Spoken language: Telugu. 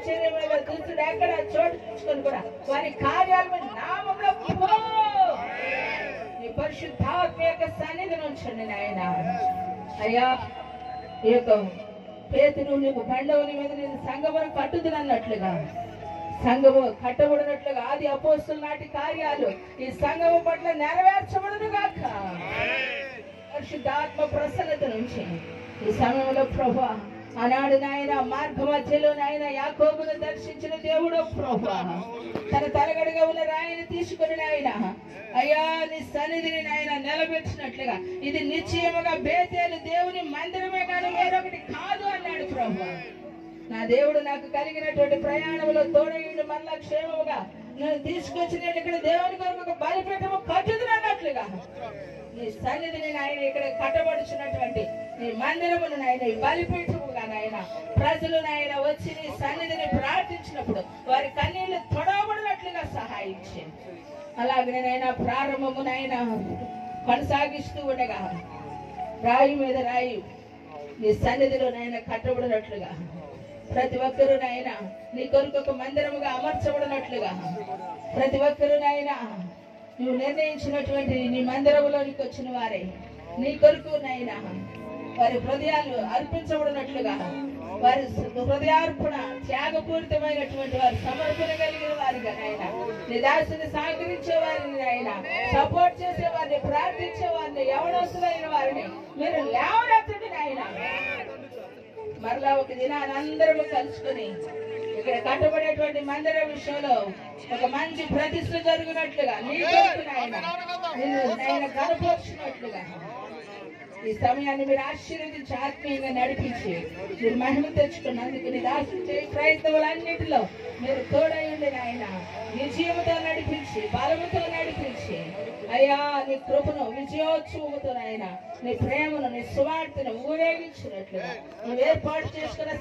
పరిచర్య మీద దుస్తుడు ఎక్కడ చోటు తెచ్చుకొని కూడా వారి కార్యాల మీద నామంలో పో. నీ పరిశుద్ధాత్మ యొక్క సన్నిధిని ఉంచండి నాయన అయ్యా ఈ యొక్క పేతును నీకు బండవుని మీద నేను సంగమును కట్టుదనన్నట్లుగా సంఘము కట్టబడినట్లుగా ఆది అపోస్తుల నాటి కార్యాలు ఈ సంఘము పట్ల నెరవేర్చబడును గాక పరిశుద్ధాత్మ ప్రసన్నత నుంచి ఈ సమయంలో ప్రభా ఆనాడు నాయన మార్గ మధ్యలో నాయన యాకోబును దర్శించిన దేవుడు ప్రభా తన తలగడగా ఉన్న రాయిని తీసుకుని నాయన అయ్యా నీ సన్నిధిని నాయన నిలబెట్టినట్లుగా ఇది నిశ్చయముగా బేతేలు దేవుని మందిరమే కానీ వేరొకటి కాదు అన్నాడు ప్రభా నా దేవుడు నాకు కలిగినటువంటి ప్రయాణంలో తోడయుండి మళ్ళా క్షేమముగా నన్ను తీసుకొచ్చి నేను ఇక్కడ దేవుని కొరకు ఒక బలిపీఠము కట్టుదునన్నట్లుగా నీ సన్నిధిని నాయన ఇక్కడ కట్టబడుచున్నటువంటి నీ మందిరమును నాయన ఈ బలిపీఠముగా నాయన ప్రజలు నాయన వచ్చి నీ సన్నిధిని ప్రార్థించినప్పుడు వారి కన్నీళ్లు తొడవబడినట్లుగా సహాయం చేయండి అలాగే నాయన ప్రారంభము నాయన కొనసాగిస్తూ ఉండగా రాయి మీద రాయి నీ సన్నిధిలో నాయన కట్టబడినట్లుగా ప్రతి ఒక్కరూ నాయన నీ కొరకు ఒక మందిరముగా అమర్చబడినట్లుగా ప్రతి ఒక్కరూ నాయన నువ్వు నిర్ణయించినటువంటి నీ మందిరములోనికి వచ్చిన వారే నీ కొరకు నాయన వారి హృదయాలు అర్పించబడినట్లుగా వారి హృదయార్పణ త్యాగపూరితమైనటువంటి వారి సమర్పణ కలిగిన వారిగా నాయన నీ దాసుని సహకరించే వారిని నాయన సపోర్ట్ చేసే వారిని ప్రార్థించే వారిని ఎవడొస్తులైన వారిని మీరు లేవనెత్తండి నాయన మరలా ఒక దినాన్ని అందరము కలుసుకొని ఇక్కడ కట్టబడేటువంటి మందిర విషయంలో ఒక మంచి ప్రతిష్ట జరిగినట్లుగా నీ కొరకు నాయన నిన్ను నాయన కనపరుచున్నట్లుగా ఈ సమయాన్ని మీరు ఆశీర్వదించి ఆత్మీయంగా నడిపించి మీరు మహిమ తెచ్చుకున్నందుకు నీ దాసులు చేయ ప్రయత్నములన్నిటిలో మీరు తోడై ఉండి నాయన విజయముతో నడిపించి బలముతో నడిపించి అయ్యా నీ కృపను విజయోత్సవముతో నాయన నీ ప్రేమను నీ సువార్తను ఊరేగించినట్లుగా నువ్వు ఏర్పాటు చేసుకున్న